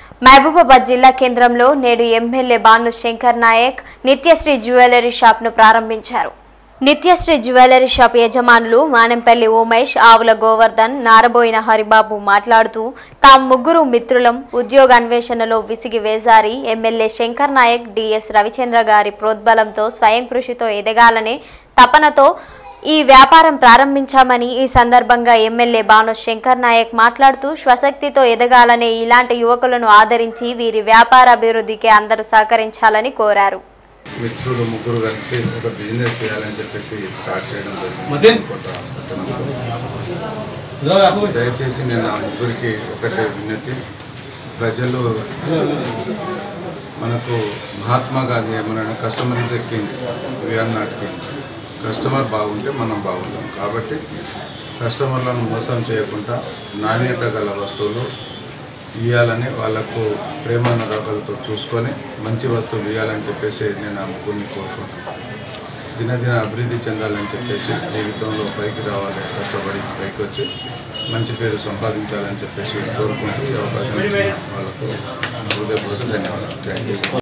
మహబూబాబాద్ జిల్లా కేంద్రంలో నేడు ఎమ్మెల్యే బాను శంకర్ నాయక్ నిత్యశ్రీ జ్యువెలరీ షాప్ను ప్రారంభించారు నిత్యశ్రీ జ్యువెలరీ షాప్ యజమానులు మానంపల్లి ఉమేష్ ఆవుల గోవర్ధన్ నారబోయిన హరిబాబు మాట్లాడుతూ తాము ముగ్గురు మిత్రులం ఉద్యోగ అన్వేషణలో విసిగి వేజారి ఎమ్మెల్యే శంకర్ నాయక్ డిఎస్ రవిచంద్ర గారి ప్రోద్బలంతో స్వయం కృషితో ఎదగాలనే తపనతో ఈ వ్యాపారం ప్రారంభించామని ఈ సందర్భంగా ఎమ్మెల్యే బాను శంకర్ నాయక్ మాట్లాడుతూ స్వశక్తితో ఎదగాలనే ఇలాంటి యువకులను ఆదరించి వీరి వ్యాపార అభివృద్ధికి అందరూ సహకరించాలని కోరారు మిత్రులు ముగ్గురు కలిసి ఒక బిజినెస్ చేయాలని చెప్పేసి స్టార్ట్ చేయడం మధ్య? జరిగింది కొత్త పట్టణంలో. దయచేసి నేను ఆ ముగ్గురికి ఒకటే విన్నతి ప్రజలు మనకు మహాత్మా గాంధీ ఏమన్నా customer is a king we are not king customer బాగుంటే మనం బాగుంటాం కాబట్టి కస్టమర్లను మోసం చేయకుండా నాణ్యత గల వస్తువులు ఇవ్వాలని వాళ్ళకు ప్రేమానురాగాలతో చూసుకొని మంచి వస్తువులు ఇవ్వాలని చెప్పేసి నేను ఆ ముగ్గురిని కోరుకుంటున్నాను దినదిన అభివృద్ధి చెందాలని చెప్పేసి జీవితంలో పైకి రావాలి కష్టపడి పైకి వచ్చి మంచి పేరు సంపాదించాలని చెప్పేసి కోరుకుంటూ ఈ అవకాశం ఇచ్చిన వాళ్ళకు హృదయపూర్వక ధన్యవాదాలు థ్యాంక్ యూ